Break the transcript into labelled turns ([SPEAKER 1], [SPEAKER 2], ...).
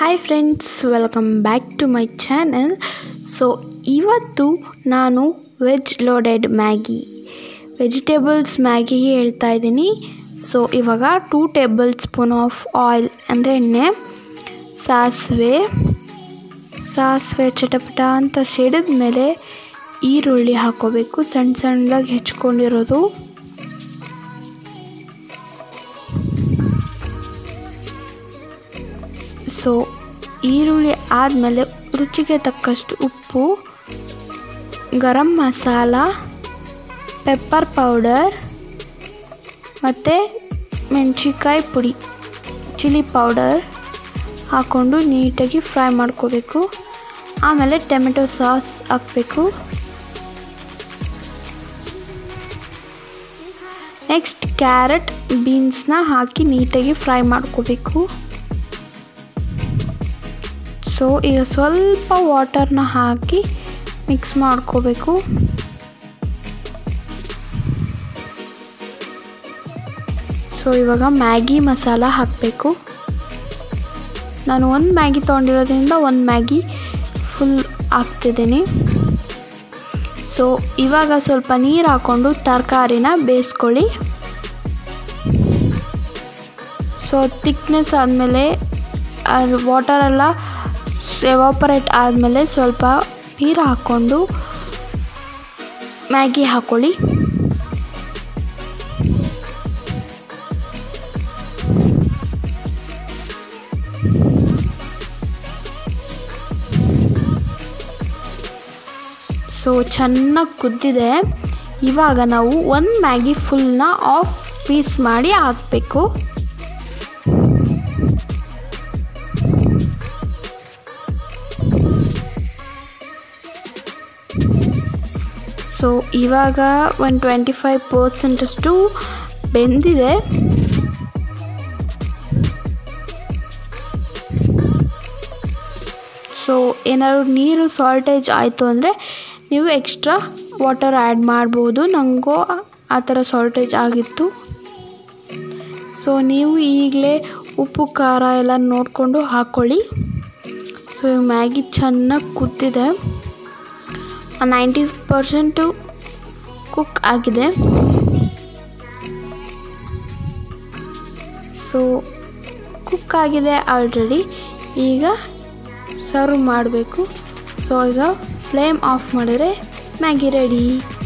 [SPEAKER 1] hi friends welcome back to my channel so ಇವತ್ತು ನಾನು veg loaded Maggi vegetables ಮ್ಯಾಗಿಗೆ ಹೇಳ್ತಾ ಇದ್ದೀನಿ ಸೊ ಇವಾಗ two tablespoon of oil ಅಂದರೆ ಎಣ್ಣೆ ಸಾಸಿವೆ ಸಾಸಿವೆ ಚಟಪಟ ಅಂತ ಸಿಡಿದ ಮೇಲೆ ಈರುಳ್ಳಿ ಹಾಕೋಬೇಕು ಸಣ್ಣ ಸಣ್ಣದಾಗಿ ಹೆಚ್ಕೊಂಡಿರೋದು ಸೊ ಈರುಳ್ಳಿ ಆದಮೇಲೆ ರುಚಿಗೆ ತಕ್ಕಷ್ಟು ಉಪ್ಪು ಗರಂ ಮಸಾಲ ಪೆಪ್ಪರ್ ಪೌಡರ್ ಮತ್ತು ಮೆಣಸಿಕಾಯಿ ಪುಡಿ ಚಿಲ್ಲಿ ಪೌಡರ್ ಹಾಕ್ಕೊಂಡು ನೀಟಾಗಿ ಫ್ರೈ ಮಾಡ್ಕೋಬೇಕು ಆಮೇಲೆ ಟೊಮೆಟೊ ಸಾಸ್ ಹಾಕಬೇಕು ನೆಕ್ಸ್ಟ್ ಕ್ಯಾರೆಟ್ ಬೀನ್ಸ್ನ ಹಾಕಿ ನೀಟಾಗಿ ಫ್ರೈ ಮಾಡ್ಕೋಬೇಕು ಸೊ ಈಗ ಸ್ವಲ್ಪ ವಾಟರ್ನ ಹಾಕಿ ಮಿಕ್ಸ್ ಮಾಡ್ಕೋಬೇಕು ಸೊ ಇವಾಗ ಮ್ಯಾಗಿ ಮಸಾಲ ಹಾಕಬೇಕು ನಾನು ಒಂದು ಮ್ಯಾಗಿ ತೊಗೊಂಡಿರೋದ್ರಿಂದ ಒಂದು ಮ್ಯಾಗಿ ಫುಲ್ ಹಾಕ್ತಿದ್ದೀನಿ ಸೊ ಇವಾಗ ಸ್ವಲ್ಪ ನೀರು ಹಾಕ್ಕೊಂಡು ತರಕಾರಿನ ಬೇಯಿಸ್ಕೊಳ್ಳಿ ಸೊ ತಿಕ್ನೆಸ್ ಆದಮೇಲೆ ಅದು ವಾಟರೆಲ್ಲ ಎವಾಪರೇಟ್ ಆದಮೇಲೆ ಸ್ವಲ್ಪ ನೀರು ಹಾಕ್ಕೊಂಡು ಮ್ಯಾಗಿ ಹಾಕ್ಕೊಳ್ಳಿ ಸೊ ಚೆನ್ನಾಗಿ ಕುದ್ದಿದೆ ಇವಾಗ ನಾವು ಒಂದು ಮ್ಯಾಗಿ ಫುಲ್ನ ಆಫ್ ಪೀಸ್ ಮಾಡಿ ಹಾಕಬೇಕು ಸೊ ಇವಾಗ ಒಂದು ಟ್ವೆಂಟಿ ಫೈವ್ ಪರ್ಸೆಂಟಷ್ಟು ಬೆಂದಿದೆ ಸೊ ಏನಾದ್ರು ನೀರು ಸಾಲ್ಟೇಜ್ ಆಯಿತು ಅಂದರೆ ನೀವು ಎಕ್ಸ್ಟ್ರಾ ವಾಟರ್ ಆ್ಯಡ್ ಮಾಡ್ಬೋದು ನನಗೂ ಆ ಥರ ಸಾಲ್ಟೇಜ್ ಆಗಿತ್ತು ಸೊ ನೀವು ಈಗಲೇ ಉಪ್ಪು ಖಾರ ಎಲ್ಲ ನೋಡಿಕೊಂಡು ಹಾಕ್ಕೊಳ್ಳಿ ಸೊ ಮ್ಯಾಗಿ ಚೆನ್ನಾಗಿ ಕುದ್ದಿದೆ ನೈಂಟಿ ಪರ್ಸೆಂಟು ಕುಕ್ ಆಗಿದೆ ಸೊ ಕುಕ್ ಆಗಿದೆ ಆಲ್ರೆಡಿ ಈಗ ಸರ್ವ್ ಮಾಡಬೇಕು ಸೊ ಈಗ ಫ್ಲೇಮ್ ಆಫ್ ಮಾಡಿದರೆ ಮ್ಯಾಗಿ ರೆಡಿ